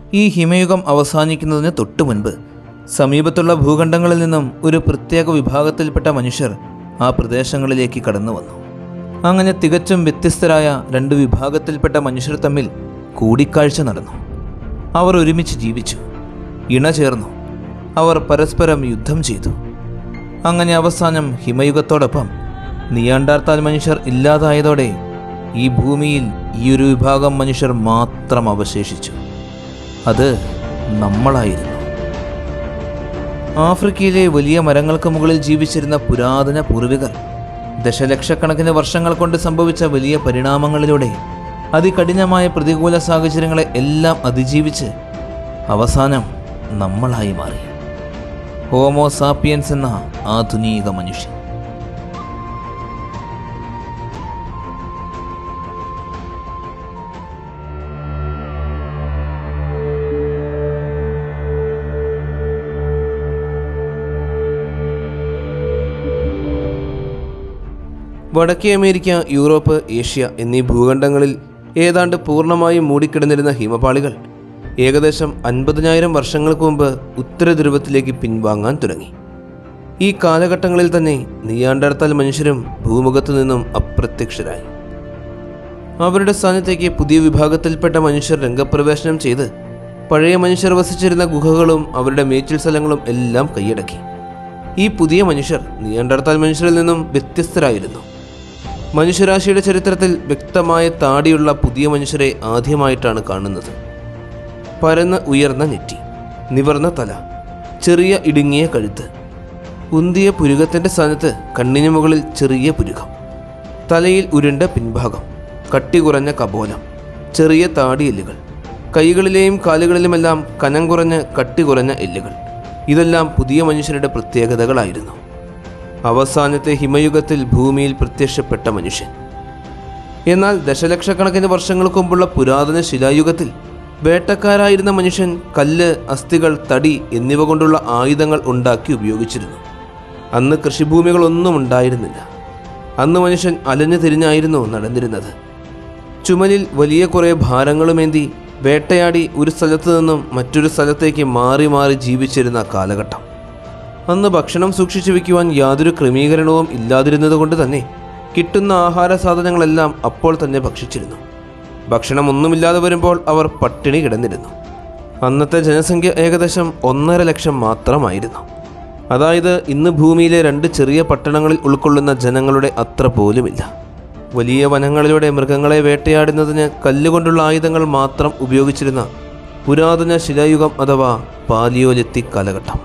ഈ ഹിമയുഗം അവസാനിക്കുന്നതിന് തൊട്ടു മുൻപ് സമീപത്തുള്ള ഭൂഖണ്ഡങ്ങളിൽ നിന്നും ഒരു പ്രത്യേക വിഭാഗത്തിൽപ്പെട്ട മനുഷ്യർ ആ പ്രദേശങ്ങളിലേക്ക് കടന്നു വന്നു അങ്ങനെ തികച്ചും വ്യത്യസ്തരായ രണ്ട് വിഭാഗത്തിൽപ്പെട്ട മനുഷ്യർ തമ്മിൽ കൂടിക്കാഴ്ച നടന്നു അവർ ഒരുമിച്ച് ജീവിച്ചു ഇണ ചേർന്നു അവർ പരസ്പരം യുദ്ധം ചെയ്തു അങ്ങനെ അവസാനം ഹിമയുഗത്തോടൊപ്പം നിയാണ്ടാർത്താൽ മനുഷ്യർ ഇല്ലാതായതോടെ ഈ ഭൂമിയിൽ ഈ ഒരു വിഭാഗം മനുഷ്യർ മാത്രം അവശേഷിച്ചു അത് നമ്മളായിരുന്നു ആഫ്രിക്കയിലെ വലിയ മരങ്ങൾക്ക് മുകളിൽ ജീവിച്ചിരുന്ന പുരാതന പൂർവികർ ദശലക്ഷക്കണക്കിന് വർഷങ്ങൾ കൊണ്ട് സംഭവിച്ച വലിയ പരിണാമങ്ങളിലൂടെ അതികഠിനമായ പ്രതികൂല സാഹചര്യങ്ങളെ എല്ലാം അതിജീവിച്ച് അവസാനം നമ്മളായി മാറി ഹോമോ സാപ്പിയൻസ് എന്ന ആധുനിക മനുഷ്യൻ വടക്കേ അമേരിക്ക യൂറോപ്പ് ഏഷ്യ എന്നീ ഭൂഖണ്ഡങ്ങളിൽ ഏതാണ്ട് പൂർണ്ണമായും മൂടിക്കിടന്നിരുന്ന ഹിമപാളികൾ ഏകദേശം അൻപതിനായിരം വർഷങ്ങൾക്ക് മുമ്പ് ഉത്തര ധ്രുവത്തിലേക്ക് പിൻവാങ്ങാൻ തുടങ്ങി ഈ കാലഘട്ടങ്ങളിൽ തന്നെ നിയാണ്ടർത്താൽ മനുഷ്യരും ഭൂമുഖത്തു നിന്നും അപ്രത്യക്ഷരായി അവരുടെ സ്ഥാനത്തേക്ക് പുതിയ വിഭാഗത്തിൽപ്പെട്ട മനുഷ്യർ രംഗപ്രവേശനം ചെയ്ത് പഴയ മനുഷ്യർ വസിച്ചിരുന്ന ഗുഹകളും അവരുടെ മേച്ചിൽ സ്ഥലങ്ങളും എല്ലാം കൈയടക്കി ഈ പുതിയ മനുഷ്യർ നിയാണ്ടർത്താൽ മനുഷ്യരിൽ നിന്നും വ്യത്യസ്തരായിരുന്നു മനുഷ്യരാശിയുടെ ചരിത്രത്തിൽ വ്യക്തമായ താടിയുള്ള പുതിയ മനുഷ്യരെ ആദ്യമായിട്ടാണ് കാണുന്നത് പരന്ന് ഉയർന്ന നെറ്റി നിവർന്ന തല ചെറിയ ഇടുങ്ങിയ കഴുത്ത് ഉന്തിയ പുരുകത്തിന്റെ സ്ഥാനത്ത് കണ്ണിന് മുകളിൽ ചെറിയ പുരുകം തലയിൽ ഉരുണ്ട പിൻഭാഗം കട്ടി കുറഞ്ഞ കപോലം ചെറിയ താടി എല്ലുകൾ കൈകളിലെയും കാലുകളിലുമെല്ലാം കനം കുറഞ്ഞ കട്ടി കുറഞ്ഞ എല്ലുകൾ ഇതെല്ലാം പുതിയ മനുഷ്യരുടെ പ്രത്യേകതകളായിരുന്നു അവസാനത്തെ ഹിമയുഗത്തിൽ ഭൂമിയിൽ പ്രത്യക്ഷപ്പെട്ട മനുഷ്യൻ എന്നാൽ ദശലക്ഷക്കണക്കിന് വർഷങ്ങൾക്ക് മുമ്പുള്ള പുരാതന ശിലായുഗത്തിൽ വേട്ടക്കാരായിരുന്ന മനുഷ്യൻ കല്ല് അസ്ഥികൾ തടി എന്നിവ കൊണ്ടുള്ള ആയുധങ്ങൾ ഉണ്ടാക്കി ഉപയോഗിച്ചിരുന്നു അന്ന് കൃഷിഭൂമികളൊന്നും ഉണ്ടായിരുന്നില്ല അന്ന് മനുഷ്യൻ അലഞ്ഞു തിരിഞ്ഞായിരുന്നു നടന്നിരുന്നത് ചുമലിൽ വലിയ കുറേ ഭാരങ്ങളുമേന്തി വേട്ടയാടി ഒരു സ്ഥലത്തു നിന്നും മറ്റൊരു സ്ഥലത്തേക്ക് മാറി മാറി ജീവിച്ചിരുന്ന കാലഘട്ടം അന്ന് ഭക്ഷണം സൂക്ഷിച്ചു വയ്ക്കുവാൻ യാതൊരു ക്രമീകരണവും ഇല്ലാതിരുന്നതുകൊണ്ട് തന്നെ കിട്ടുന്ന ആഹാര സാധനങ്ങളെല്ലാം അപ്പോൾ തന്നെ ഭക്ഷിച്ചിരുന്നു ഭക്ഷണം ഒന്നുമില്ലാതെ വരുമ്പോൾ അവർ പട്ടിണി കിടന്നിരുന്നു അന്നത്തെ ജനസംഖ്യ ഏകദേശം ഒന്നര ലക്ഷം മാത്രമായിരുന്നു അതായത് ഇന്ന് ഭൂമിയിലെ രണ്ട് ചെറിയ പട്ടണങ്ങളിൽ ഉൾക്കൊള്ളുന്ന ജനങ്ങളുടെ അത്ര പോലുമില്ല വലിയ വനങ്ങളിലൂടെ മൃഗങ്ങളെ വേട്ടയാടുന്നതിന് കല്ലുകൊണ്ടുള്ള ആയുധങ്ങൾ മാത്രം ഉപയോഗിച്ചിരുന്ന പുരാതന ശിലായുഗം അഥവാ പാലിയോലിത്തിക് കാലഘട്ടം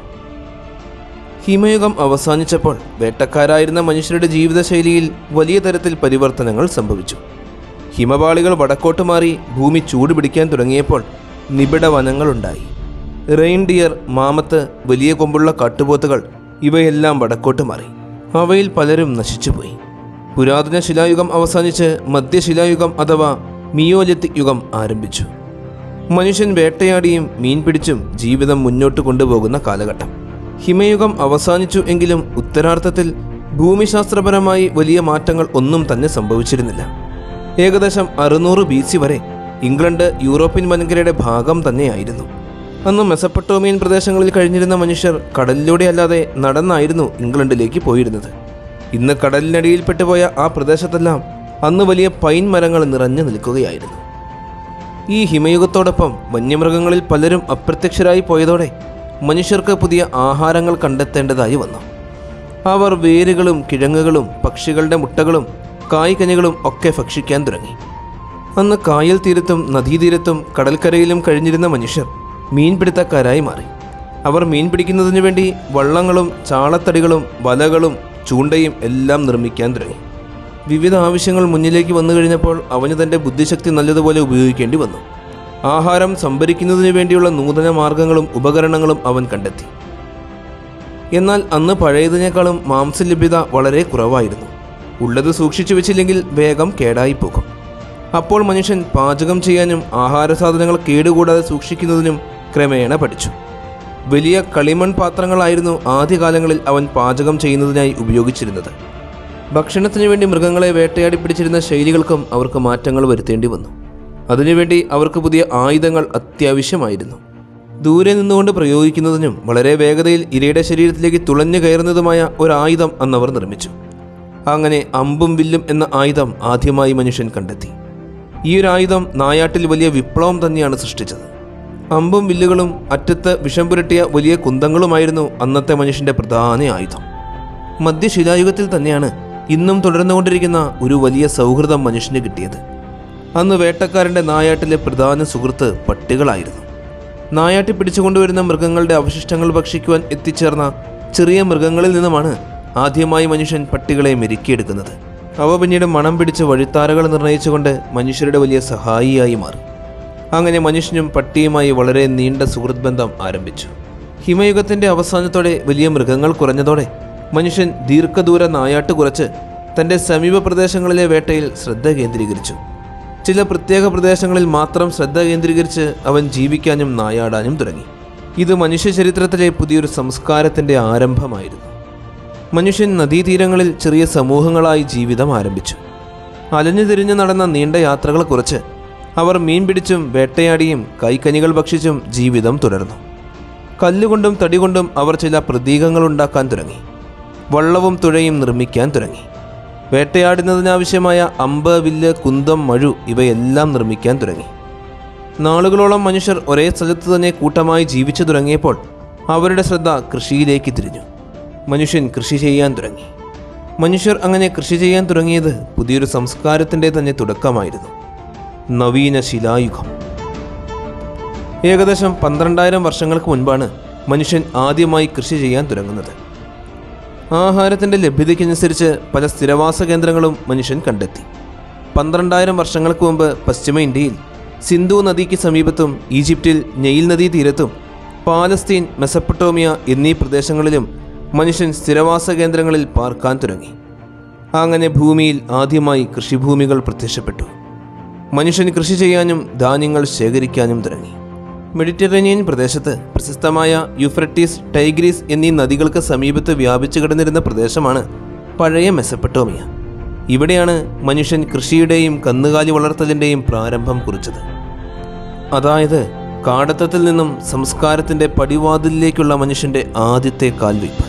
ഹിമയുഗം അവസാനിച്ചപ്പോൾ വേട്ടക്കാരായിരുന്ന മനുഷ്യരുടെ ജീവിതശൈലിയിൽ വലിയ തരത്തിൽ പരിവർത്തനങ്ങൾ സംഭവിച്ചു ഹിമപാളികൾ വടക്കോട്ട് മാറി ഭൂമി ചൂട് പിടിക്കാൻ തുടങ്ങിയപ്പോൾ നിബിഡ വനങ്ങളുണ്ടായി റെയിൻഡിയർ മാമത്ത് വലിയ കൊമ്പുള്ള കാട്ടുപോത്തുകൾ ഇവയെല്ലാം വടക്കോട്ട് മാറി അവയിൽ പലരും നശിച്ചുപോയി പുരാതന ശിലായുഗം അവസാനിച്ച് മധ്യശിലായുഗം അഥവാ മിയോലിത്തിക് യുഗം ആരംഭിച്ചു മനുഷ്യൻ വേട്ടയാടിയും മീൻ പിടിച്ചും ജീവിതം മുന്നോട്ട് കൊണ്ടുപോകുന്ന കാലഘട്ടം ഹിമയുഗം അവസാനിച്ചു എങ്കിലും ഉത്തരാർത്ഥത്തിൽ ഭൂമിശാസ്ത്രപരമായി വലിയ മാറ്റങ്ങൾ ഒന്നും തന്നെ സംഭവിച്ചിരുന്നില്ല ഏകദേശം അറുന്നൂറ് ബി സി വരെ ഇംഗ്ലണ്ട് യൂറോപ്യൻ വൻകരയുടെ ഭാഗം തന്നെയായിരുന്നു അന്ന് മെസപ്പട്ടോമിയൻ പ്രദേശങ്ങളിൽ കഴിഞ്ഞിരുന്ന മനുഷ്യർ കടലിലൂടെ അല്ലാതെ നടന്നായിരുന്നു ഇംഗ്ലണ്ടിലേക്ക് പോയിരുന്നത് ഇന്ന് കടലിനടിയിൽ പെട്ടുപോയ ആ പ്രദേശത്തെല്ലാം അന്ന് വലിയ പൈൻ മരങ്ങൾ നിറഞ്ഞു നിൽക്കുകയായിരുന്നു ഈ ഹിമയുഗത്തോടൊപ്പം വന്യമൃഗങ്ങളിൽ പലരും അപ്രത്യക്ഷരായി പോയതോടെ മനുഷ്യർക്ക് പുതിയ ആഹാരങ്ങൾ കണ്ടെത്തേണ്ടതായി വന്നു അവർ വേരുകളും കിഴങ്ങുകളും പക്ഷികളുടെ മുട്ടകളും കായ്കനികളും ഒക്കെ ഭക്ഷിക്കാൻ തുടങ്ങി അന്ന് കായൽ തീരത്തും നദീതീരത്തും കടൽക്കരയിലും കഴിഞ്ഞിരുന്ന മനുഷ്യർ മീൻപിടുത്തക്കാരായി മാറി അവർ മീൻ പിടിക്കുന്നതിനു വേണ്ടി വള്ളങ്ങളും ചാളത്തടികളും വലകളും ചൂണ്ടയും എല്ലാം നിർമ്മിക്കാൻ തുടങ്ങി വിവിധ ആവശ്യങ്ങൾ മുന്നിലേക്ക് വന്നു കഴിഞ്ഞപ്പോൾ അവന് തൻ്റെ ബുദ്ധിശക്തി നല്ലതുപോലെ ഉപയോഗിക്കേണ്ടി വന്നു ആഹാരം സംഭരിക്കുന്നതിന് വേണ്ടിയുള്ള നൂതന മാർഗങ്ങളും ഉപകരണങ്ങളും അവൻ കണ്ടെത്തി എന്നാൽ അന്ന് പഴയതിനേക്കാളും മാംസലഭ്യത വളരെ കുറവായിരുന്നു ഉള്ളത് സൂക്ഷിച്ചു വെച്ചില്ലെങ്കിൽ വേഗം കേടായി പോകും അപ്പോൾ മനുഷ്യൻ പാചകം ചെയ്യാനും ആഹാര സാധനങ്ങൾ കേടുകൂടാതെ സൂക്ഷിക്കുന്നതിനും ക്രമേണ പഠിച്ചു വലിയ കളിമൺ പാത്രങ്ങളായിരുന്നു ആദ്യകാലങ്ങളിൽ അവൻ പാചകം ചെയ്യുന്നതിനായി ഉപയോഗിച്ചിരുന്നത് ഭക്ഷണത്തിനു വേണ്ടി മൃഗങ്ങളെ വേട്ടയാടി പിടിച്ചിരുന്ന ശൈലികൾക്കും അവർക്ക് മാറ്റങ്ങൾ വരുത്തേണ്ടി വന്നു അതിനുവേണ്ടി അവർക്ക് പുതിയ ആയുധങ്ങൾ അത്യാവശ്യമായിരുന്നു ദൂരെ നിന്നുകൊണ്ട് പ്രയോഗിക്കുന്നതിനും വളരെ വേഗതയിൽ ഇരയുടെ ശരീരത്തിലേക്ക് തുളഞ്ഞു കയറുന്നതുമായ ഒരായുധം അന്നവർ നിർമ്മിച്ചു അങ്ങനെ അമ്പും വില്ലും എന്ന ആയുധം ആദ്യമായി മനുഷ്യൻ കണ്ടെത്തി ഈ ഒരു ആയുധം നായാട്ടിൽ വലിയ വിപ്ലവം തന്നെയാണ് സൃഷ്ടിച്ചത് അമ്പും വില്ലുകളും അറ്റത്ത് വിഷം പുരട്ടിയ വലിയ കുന്തങ്ങളുമായിരുന്നു അന്നത്തെ മനുഷ്യന്റെ പ്രധാന ആയുധം മധ്യശിലായുഗത്തിൽ തന്നെയാണ് ഇന്നും തുടർന്നുകൊണ്ടിരിക്കുന്ന ഒരു വലിയ സൗഹൃദം മനുഷ്യന് കിട്ടിയത് അന്ന് വേട്ടക്കാരൻ്റെ നായാട്ടിലെ പ്രധാന സുഹൃത്ത് പട്ടികളായിരുന്നു നായാട്ടി പിടിച്ചുകൊണ്ടുവരുന്ന മൃഗങ്ങളുടെ അവശിഷ്ടങ്ങൾ ഭക്ഷിക്കുവാൻ എത്തിച്ചേർന്ന ചെറിയ മൃഗങ്ങളിൽ നിന്നുമാണ് ആദ്യമായി മനുഷ്യൻ പട്ടികളെ മെരുക്കിയെടുക്കുന്നത് അവ പിന്നീട് മണം പിടിച്ച് വഴിത്താരകൾ നിർണയിച്ചുകൊണ്ട് മനുഷ്യരുടെ വലിയ സഹായിയായി മാറി അങ്ങനെ മനുഷ്യനും പട്ടിയുമായി വളരെ നീണ്ട സുഹൃത്ത് ബന്ധം ആരംഭിച്ചു ഹിമയുഗത്തിന്റെ അവസാനത്തോടെ വലിയ മൃഗങ്ങൾ കുറഞ്ഞതോടെ മനുഷ്യൻ ദീർഘദൂര നായാട്ട് കുറച്ച് തന്റെ സമീപ പ്രദേശങ്ങളിലെ വേട്ടയിൽ ശ്രദ്ധ കേന്ദ്രീകരിച്ചു ചില പ്രത്യേക പ്രദേശങ്ങളിൽ മാത്രം ശ്രദ്ധ കേന്ദ്രീകരിച്ച് അവൻ ജീവിക്കാനും നായാടാനും തുടങ്ങി ഇത് മനുഷ്യ ചരിത്രത്തിലെ പുതിയൊരു സംസ്കാരത്തിന്റെ ആരംഭമായിരുന്നു മനുഷ്യൻ നദീതീരങ്ങളിൽ ചെറിയ സമൂഹങ്ങളായി ജീവിതം ആരംഭിച്ചു അലഞ്ഞു തിരിഞ്ഞു നടന്ന നീണ്ട യാത്രകൾ കുറച്ച് അവർ മീൻ പിടിച്ചും വേട്ടയാടിയും കൈക്കനികൾ ഭക്ഷിച്ചും ജീവിതം തുടർന്നു കല്ലുകൊണ്ടും തടികൊണ്ടും അവർ ചില പ്രതീകങ്ങൾ ഉണ്ടാക്കാൻ തുടങ്ങി വള്ളവും തുഴയും നിർമ്മിക്കാൻ തുടങ്ങി വേട്ടയാടുന്നതിനാവശ്യമായ അമ്പ് വില്ല് കുന്തം മഴു ഇവയെല്ലാം നിർമ്മിക്കാൻ തുടങ്ങി നാളുകളോളം മനുഷ്യർ ഒരേ സ്ഥലത്ത് തന്നെ കൂട്ടമായി ജീവിച്ചു തുടങ്ങിയപ്പോൾ അവരുടെ ശ്രദ്ധ കൃഷിയിലേക്ക് തിരിഞ്ഞു മനുഷ്യൻ കൃഷി ചെയ്യാൻ തുടങ്ങി മനുഷ്യർ അങ്ങനെ കൃഷി ചെയ്യാൻ തുടങ്ങിയത് പുതിയൊരു സംസ്കാരത്തിൻ്റെ തന്നെ തുടക്കമായിരുന്നു നവീന ശിലായുഗം ഏകദേശം പന്ത്രണ്ടായിരം വർഷങ്ങൾക്ക് മുൻപാണ് മനുഷ്യൻ ആദ്യമായി കൃഷി ചെയ്യാൻ തുടങ്ങുന്നത് ആഹാരത്തിൻ്റെ ലഭ്യതയ്ക്കനുസരിച്ച് പല സ്ഥിരവാസ കേന്ദ്രങ്ങളും മനുഷ്യൻ കണ്ടെത്തി പന്ത്രണ്ടായിരം വർഷങ്ങൾക്ക് മുമ്പ് പശ്ചിമ ഇന്ത്യയിൽ സിന്ധു നദിക്ക് സമീപത്തും ഈജിപ്തിൽ നെയിൽ നദീ തീരത്തും പാലസ്തീൻ മെസപ്പട്ടോമിയ എന്നീ പ്രദേശങ്ങളിലും മനുഷ്യൻ സ്ഥിരവാസ കേന്ദ്രങ്ങളിൽ പാർക്കാൻ തുടങ്ങി അങ്ങനെ ഭൂമിയിൽ ആദ്യമായി കൃഷിഭൂമികൾ പ്രത്യക്ഷപ്പെട്ടു മനുഷ്യൻ കൃഷി ചെയ്യാനും ധാന്യങ്ങൾ ശേഖരിക്കാനും തുടങ്ങി മെഡിറ്ററേനിയൻ പ്രദേശത്ത് പ്രശസ്തമായ യുഫ്രട്ടീസ് ടൈഗ്രീസ് എന്നീ നദികൾക്ക് സമീപത്ത് വ്യാപിച്ചു കിടന്നിരുന്ന പ്രദേശമാണ് പഴയ മെസപ്പട്ടോമിയ ഇവിടെയാണ് മനുഷ്യൻ കൃഷിയുടെയും കന്നുകാലി വളർത്തലിൻ്റെയും പ്രാരംഭം കുറിച്ചത് അതായത് കാടത്തത്തിൽ നിന്നും സംസ്കാരത്തിൻ്റെ പടിവാതിലിലേക്കുള്ള മനുഷ്യൻ്റെ ആദ്യത്തെ കാൽവയ്പ്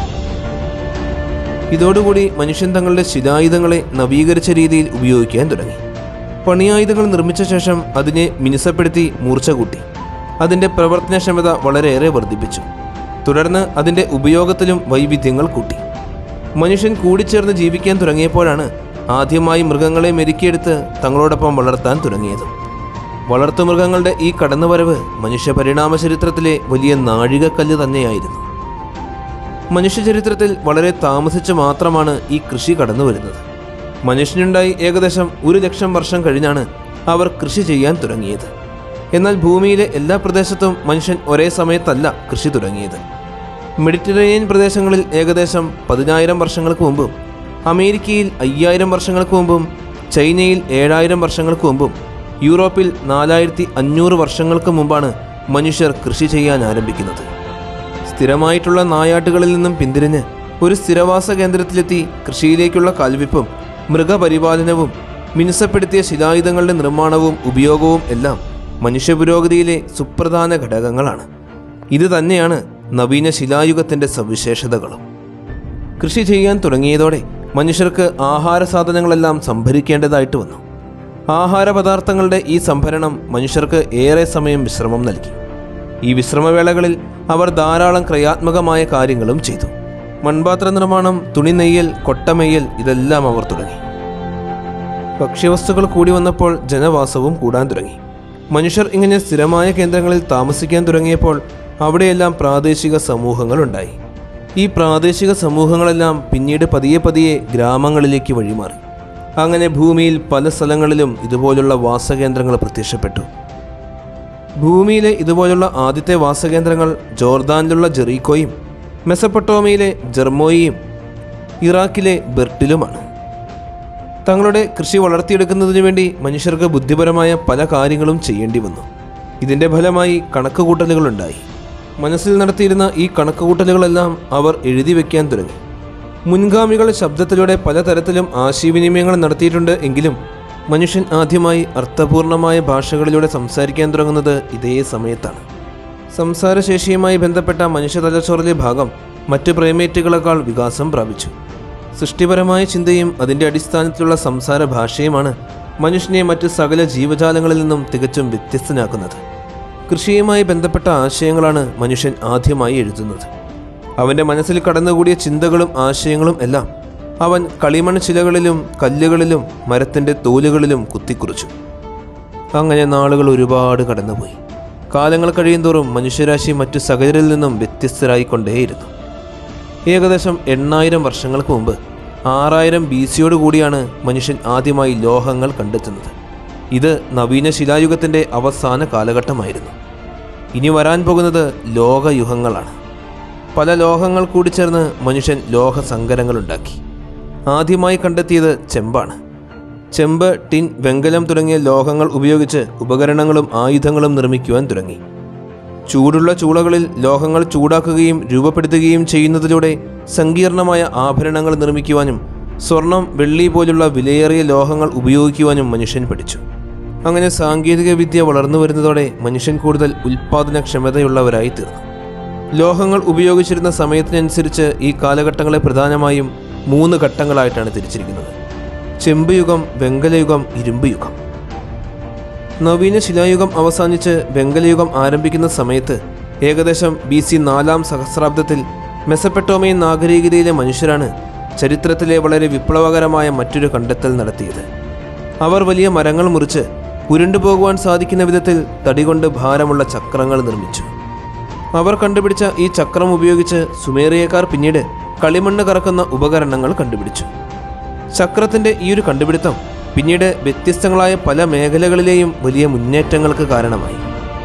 ഇതോടുകൂടി മനുഷ്യൻ തങ്ങളുടെ ശിലായുധങ്ങളെ നവീകരിച്ച രീതിയിൽ ഉപയോഗിക്കാൻ തുടങ്ങി പണിയായുധങ്ങൾ നിർമ്മിച്ച ശേഷം അതിനെ മിനുസപ്പെടുത്തി മൂർച്ച കൂട്ടി അതിൻ്റെ പ്രവർത്തനക്ഷമത വളരെയേറെ വർദ്ധിപ്പിച്ചു തുടർന്ന് അതിൻ്റെ ഉപയോഗത്തിലും വൈവിധ്യങ്ങൾ കൂട്ടി മനുഷ്യൻ കൂടിച്ചേർന്ന് ജീവിക്കാൻ തുടങ്ങിയപ്പോഴാണ് ആദ്യമായി മൃഗങ്ങളെ മെരുക്കിയെടുത്ത് തങ്ങളോടൊപ്പം വളർത്താൻ തുടങ്ങിയത് വളർത്തുമൃഗങ്ങളുടെ ഈ കടന്നുവരവ് മനുഷ്യ പരിണാമ ചരിത്രത്തിലെ വലിയ നാഴികക്കല്ല് തന്നെയായിരുന്നു മനുഷ്യചരിത്രത്തിൽ വളരെ താമസിച്ച് മാത്രമാണ് ഈ കൃഷി കടന്നു വരുന്നത് മനുഷ്യനുണ്ടായി ഏകദേശം ഒരു ലക്ഷം വർഷം കഴിഞ്ഞാണ് അവർ കൃഷി ചെയ്യാൻ തുടങ്ങിയത് എന്നാൽ ഭൂമിയിലെ എല്ലാ പ്രദേശത്തും മനുഷ്യൻ ഒരേ സമയത്തല്ല കൃഷി തുടങ്ങിയത് മെഡിറ്ററേനിയൻ പ്രദേശങ്ങളിൽ ഏകദേശം പതിനായിരം വർഷങ്ങൾക്ക് മുമ്പും അമേരിക്കയിൽ അയ്യായിരം വർഷങ്ങൾക്ക് മുമ്പും ചൈനയിൽ ഏഴായിരം വർഷങ്ങൾക്ക് മുമ്പും യൂറോപ്പിൽ നാലായിരത്തി അഞ്ഞൂറ് വർഷങ്ങൾക്ക് മുമ്പാണ് മനുഷ്യർ കൃഷി ചെയ്യാൻ ആരംഭിക്കുന്നത് സ്ഥിരമായിട്ടുള്ള നായാട്ടുകളിൽ നിന്നും പിന്തിരിഞ്ഞ് ഒരു സ്ഥിരവാസ കേന്ദ്രത്തിലെത്തി കൃഷിയിലേക്കുള്ള കാൽവിപ്പും മൃഗപരിപാലനവും മിനുസപ്പെടുത്തിയ ശിലായുധങ്ങളുടെ നിർമ്മാണവും ഉപയോഗവും എല്ലാം മനുഷ്യ പുരോഗതിയിലെ സുപ്രധാന ഘടകങ്ങളാണ് ഇത് തന്നെയാണ് നവീന ശിലായുഗത്തിൻ്റെ സവിശേഷതകളും കൃഷി ചെയ്യാൻ തുടങ്ങിയതോടെ മനുഷ്യർക്ക് ആഹാര സാധനങ്ങളെല്ലാം സംഭരിക്കേണ്ടതായിട്ട് വന്നു ആഹാര പദാർത്ഥങ്ങളുടെ ഈ സംഭരണം മനുഷ്യർക്ക് ഏറെ സമയം വിശ്രമം നൽകി ഈ വിശ്രമവേളകളിൽ അവർ ധാരാളം ക്രിയാത്മകമായ കാര്യങ്ങളും ചെയ്തു മൺപാത്ര നിർമ്മാണം തുണി നെയ്യൽ കൊട്ടമെയ്യൽ ഇതെല്ലാം അവർ തുടങ്ങി ഭക്ഷ്യവസ്തുക്കൾ കൂടി വന്നപ്പോൾ ജനവാസവും കൂടാൻ തുടങ്ങി മനുഷ്യർ ഇങ്ങനെ സ്ഥിരമായ കേന്ദ്രങ്ങളിൽ താമസിക്കാൻ തുടങ്ങിയപ്പോൾ അവിടെയെല്ലാം പ്രാദേശിക സമൂഹങ്ങളുണ്ടായി ഈ പ്രാദേശിക സമൂഹങ്ങളെല്ലാം പിന്നീട് പതിയെ പതിയെ ഗ്രാമങ്ങളിലേക്ക് വഴിമാറി അങ്ങനെ ഭൂമിയിൽ പല സ്ഥലങ്ങളിലും ഇതുപോലുള്ള വാസകേന്ദ്രങ്ങൾ പ്രത്യക്ഷപ്പെട്ടു ഭൂമിയിലെ ഇതുപോലുള്ള ആദ്യത്തെ വാസകേന്ദ്രങ്ങൾ ജോർദാനിലുള്ള ജെറീക്കോയും മെസപ്പൊട്ടോമയിലെ ജർമോയിയും ഇറാഖിലെ ബെർട്ടിലുമാണ് തങ്ങളുടെ കൃഷി വളർത്തിയെടുക്കുന്നതിനു വേണ്ടി മനുഷ്യർക്ക് ബുദ്ധിപരമായ പല കാര്യങ്ങളും ചെയ്യേണ്ടി വന്നു ഇതിൻ്റെ ഫലമായി കണക്കുകൂട്ടലുകളുണ്ടായി മനസ്സിൽ നടത്തിയിരുന്ന ഈ കണക്കുകൂട്ടലുകളെല്ലാം അവർ എഴുതി വയ്ക്കാൻ തുടങ്ങി മുൻഗാമികൾ ശബ്ദത്തിലൂടെ പലതരത്തിലും ആശയവിനിമയങ്ങൾ നടത്തിയിട്ടുണ്ട് എങ്കിലും മനുഷ്യൻ ആദ്യമായി അർത്ഥപൂർണമായ ഭാഷകളിലൂടെ സംസാരിക്കാൻ തുടങ്ങുന്നത് ഇതേ സമയത്താണ് സംസാരശേഷിയുമായി ബന്ധപ്പെട്ട മനുഷ്യ തലച്ചോറിലെ ഭാഗം മറ്റ് പ്രൈമേറ്റുകളെക്കാൾ വികാസം പ്രാപിച്ചു സൃഷ്ടിപരമായ ചിന്തയും അതിൻ്റെ അടിസ്ഥാനത്തിലുള്ള സംസാര ഭാഷയുമാണ് മനുഷ്യനെ മറ്റ് സകല ജീവജാലങ്ങളിൽ നിന്നും തികച്ചും വ്യത്യസ്തനാക്കുന്നത് കൃഷിയുമായി ബന്ധപ്പെട്ട ആശയങ്ങളാണ് മനുഷ്യൻ ആദ്യമായി എഴുതുന്നത് അവൻ്റെ മനസ്സിൽ കടന്നുകൂടിയ ചിന്തകളും ആശയങ്ങളും എല്ലാം അവൻ കളിമൺ ശിലകളിലും കല്ലുകളിലും മരത്തിൻ്റെ തോലുകളിലും കുത്തിക്കുറിച്ചു അങ്ങനെ നാളുകൾ ഒരുപാട് കടന്നുപോയി കാലങ്ങൾ കഴിയുന്തോറും മനുഷ്യരാശി മറ്റു സകലരിൽ നിന്നും വ്യത്യസ്തരായിക്കൊണ്ടേയിരുന്നു ഏകദേശം എണ്ണായിരം വർഷങ്ങൾക്ക് മുമ്പ് ആറായിരം ബി സിയോട് കൂടിയാണ് മനുഷ്യൻ ആദ്യമായി ലോഹങ്ങൾ കണ്ടെത്തുന്നത് ഇത് നവീന ശിലായുഗത്തിൻ്റെ അവസാന കാലഘട്ടമായിരുന്നു ഇനി വരാൻ പോകുന്നത് ലോകയുഗങ്ങളാണ് പല ലോഹങ്ങൾ കൂടിച്ചേർന്ന് മനുഷ്യൻ ലോഹ സങ്കരങ്ങളുണ്ടാക്കി ആദ്യമായി കണ്ടെത്തിയത് ചെമ്പാണ് ചെമ്പ് ടിൻ വെങ്കലം തുടങ്ങിയ ലോഹങ്ങൾ ഉപയോഗിച്ച് ഉപകരണങ്ങളും ആയുധങ്ങളും നിർമ്മിക്കുവാൻ തുടങ്ങി ചൂടുള്ള ചൂളകളിൽ ലോഹങ്ങൾ ചൂടാക്കുകയും രൂപപ്പെടുത്തുകയും ചെയ്യുന്നതിലൂടെ സങ്കീർണമായ ആഭരണങ്ങൾ നിർമ്മിക്കുവാനും സ്വർണം വെള്ളി പോലുള്ള വിലയേറിയ ലോഹങ്ങൾ ഉപയോഗിക്കുവാനും മനുഷ്യൻ പഠിച്ചു അങ്ങനെ സാങ്കേതിക വിദ്യ വളർന്നു വരുന്നതോടെ മനുഷ്യൻ കൂടുതൽ ഉൽപാദനക്ഷമതയുള്ളവരായി തീർന്നു ലോഹങ്ങൾ ഉപയോഗിച്ചിരുന്ന സമയത്തിനനുസരിച്ച് ഈ കാലഘട്ടങ്ങളെ പ്രധാനമായും മൂന്ന് ഘട്ടങ്ങളായിട്ടാണ് തിരിച്ചിരിക്കുന്നത് ചെമ്പ് യുഗം വെങ്കലയുഗം ഇരുമ്പ് യുഗം നവീന ശിലായുഗം അവസാനിച്ച് വെങ്കലയുഗം ആരംഭിക്കുന്ന സമയത്ത് ഏകദേശം ബി സി നാലാം സഹസ്രാബ്ദത്തിൽ മെസപ്പെട്ടോമിയൻ നാഗരികതയിലെ മനുഷ്യരാണ് ചരിത്രത്തിലെ വളരെ വിപ്ലവകരമായ മറ്റൊരു കണ്ടെത്തൽ നടത്തിയത് അവർ വലിയ മരങ്ങൾ മുറിച്ച് ഉരുണ്ടുപോകുവാൻ സാധിക്കുന്ന വിധത്തിൽ തടികൊണ്ട് ഭാരമുള്ള ചക്രങ്ങൾ നിർമ്മിച്ചു അവർ കണ്ടുപിടിച്ച ഈ ചക്രം ഉപയോഗിച്ച് സുമേറിയക്കാർ പിന്നീട് കളിമണ്ണ് കറക്കുന്ന ഉപകരണങ്ങൾ കണ്ടുപിടിച്ചു ചക്രത്തിന്റെ ഈ ഒരു കണ്ടുപിടുത്തം പിന്നീട് വ്യത്യസ്തങ്ങളായ പല മേഖലകളിലെയും വലിയ മുന്നേറ്റങ്ങൾക്ക് കാരണമായി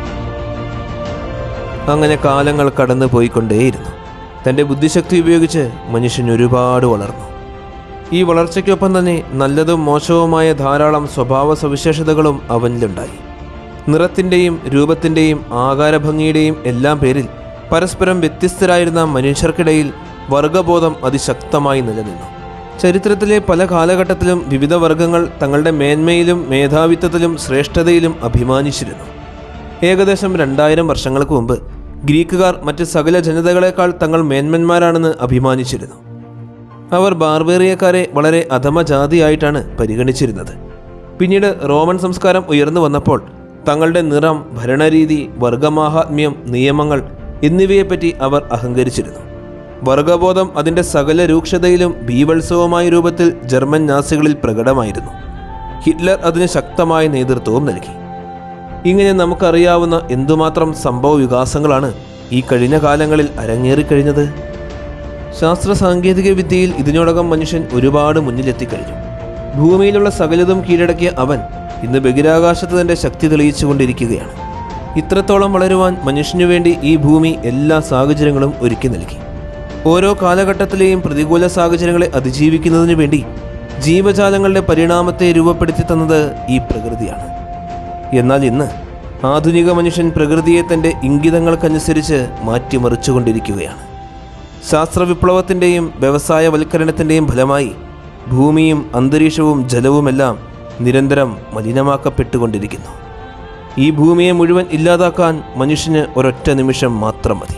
അങ്ങനെ കാലങ്ങൾ കടന്നു പോയിക്കൊണ്ടേയിരുന്നു തൻ്റെ ബുദ്ധിശക്തി ഉപയോഗിച്ച് മനുഷ്യൻ ഒരുപാട് വളർന്നു ഈ വളർച്ചയ്ക്കൊപ്പം തന്നെ നല്ലതും മോശവുമായ ധാരാളം സ്വഭാവ സവിശേഷതകളും അവനിലുണ്ടായി നിറത്തിൻ്റെയും രൂപത്തിൻ്റെയും ആകാരഭംഗിയുടെയും എല്ലാം പേരിൽ പരസ്പരം വ്യത്യസ്തരായിരുന്ന മനുഷ്യർക്കിടയിൽ വർഗബോധം അതിശക്തമായി നിലനിന്നു ചരിത്രത്തിലെ പല കാലഘട്ടത്തിലും വിവിധ വർഗങ്ങൾ തങ്ങളുടെ മേന്മയിലും മേധാവിത്വത്തിലും ശ്രേഷ്ഠതയിലും അഭിമാനിച്ചിരുന്നു ഏകദേശം രണ്ടായിരം വർഷങ്ങൾക്ക് മുമ്പ് ഗ്രീക്കുകാർ മറ്റ് സകല ജനതകളെക്കാൾ തങ്ങൾ മേന്മന്മാരാണെന്ന് അഭിമാനിച്ചിരുന്നു അവർ ബാർബേറിയക്കാരെ വളരെ അധമജാതിയായിട്ടാണ് പരിഗണിച്ചിരുന്നത് പിന്നീട് റോമൻ സംസ്കാരം ഉയർന്നു വന്നപ്പോൾ തങ്ങളുടെ നിറം ഭരണരീതി വർഗമാഹാത്മ്യം നിയമങ്ങൾ എന്നിവയെപ്പറ്റി അവർ അഹങ്കരിച്ചിരുന്നു വർഗബോധം അതിൻ്റെ സകല രൂക്ഷതയിലും ബീവത്സവമായ രൂപത്തിൽ ജർമ്മൻ നാസികളിൽ പ്രകടമായിരുന്നു ഹിറ്റ്ലർ അതിന് ശക്തമായ നേതൃത്വവും നൽകി ഇങ്ങനെ നമുക്കറിയാവുന്ന എന്തുമാത്രം സംഭവ വികാസങ്ങളാണ് ഈ കഴിഞ്ഞ കാലങ്ങളിൽ അരങ്ങേറിക്കഴിഞ്ഞത് ശാസ്ത്ര സാങ്കേതിക വിദ്യയിൽ ഇതിനോടകം മനുഷ്യൻ ഒരുപാട് മുന്നിലെത്തിക്കഴിഞ്ഞു ഭൂമിയിലുള്ള സകലതും കീഴടക്കിയ അവൻ ഇന്ന് ബഹിരാകാശത്ത് തന്റെ ശക്തി തെളിയിച്ചുകൊണ്ടിരിക്കുകയാണ് ഇത്രത്തോളം വളരുവാൻ മനുഷ്യനു വേണ്ടി ഈ ഭൂമി എല്ലാ സാഹചര്യങ്ങളും ഒരുക്കി നൽകി ഓരോ കാലഘട്ടത്തിലെയും പ്രതികൂല സാഹചര്യങ്ങളെ അതിജീവിക്കുന്നതിനു വേണ്ടി ജീവജാലങ്ങളുടെ പരിണാമത്തെ രൂപപ്പെടുത്തി തന്നത് ഈ പ്രകൃതിയാണ് എന്നാൽ ഇന്ന് ആധുനിക മനുഷ്യൻ പ്രകൃതിയെ തൻ്റെ ഇംഗിതങ്ങൾക്കനുസരിച്ച് മാറ്റിമറിച്ചുകൊണ്ടിരിക്കുകയാണ് ശാസ്ത്രവിപ്ലവത്തിൻ്റെയും വ്യവസായവൽക്കരണത്തിൻ്റെയും ഫലമായി ഭൂമിയും അന്തരീക്ഷവും ജലവുമെല്ലാം നിരന്തരം മലിനമാക്കപ്പെട്ടുകൊണ്ടിരിക്കുന്നു ഈ ഭൂമിയെ മുഴുവൻ ഇല്ലാതാക്കാൻ മനുഷ്യന് ഒരൊറ്റ നിമിഷം മാത്രം മതി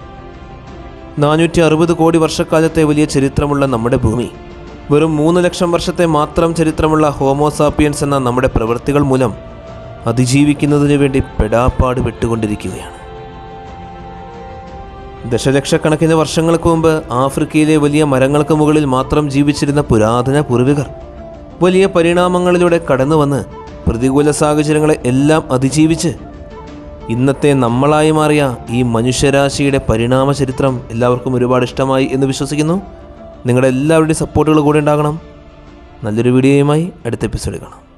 നാനൂറ്റി അറുപത് കോടി വർഷക്കാലത്തെ വലിയ ചരിത്രമുള്ള നമ്മുടെ ഭൂമി വെറും മൂന്ന് ലക്ഷം വർഷത്തെ മാത്രം ചരിത്രമുള്ള ഹോമോസാപ്പിയൻസ് എന്ന നമ്മുടെ പ്രവൃത്തികൾ മൂലം അതിജീവിക്കുന്നതിനു വേണ്ടി പെടാപ്പാട് വിട്ടുകൊണ്ടിരിക്കുകയാണ് ദശലക്ഷക്കണക്കിന് വർഷങ്ങൾക്ക് മുമ്പ് ആഫ്രിക്കയിലെ വലിയ മരങ്ങൾക്ക് മുകളിൽ മാത്രം ജീവിച്ചിരുന്ന പുരാതന പൂർവികർ വലിയ പരിണാമങ്ങളിലൂടെ കടന്നു വന്ന് പ്രതികൂല സാഹചര്യങ്ങളെ എല്ലാം അതിജീവിച്ച് ഇന്നത്തെ നമ്മളായി മാറിയ ഈ മനുഷ്യരാശിയുടെ പരിണാമ ചരിത്രം എല്ലാവർക്കും ഒരുപാട് ഇഷ്ടമായി എന്ന് വിശ്വസിക്കുന്നു നിങ്ങളുടെ എല്ലാവരുടെയും സപ്പോർട്ടുകൾ കൂടെ ഉണ്ടാകണം നല്ലൊരു വീഡിയോയുമായി അടുത്ത എപ്പിസോഡിൽ കാണാം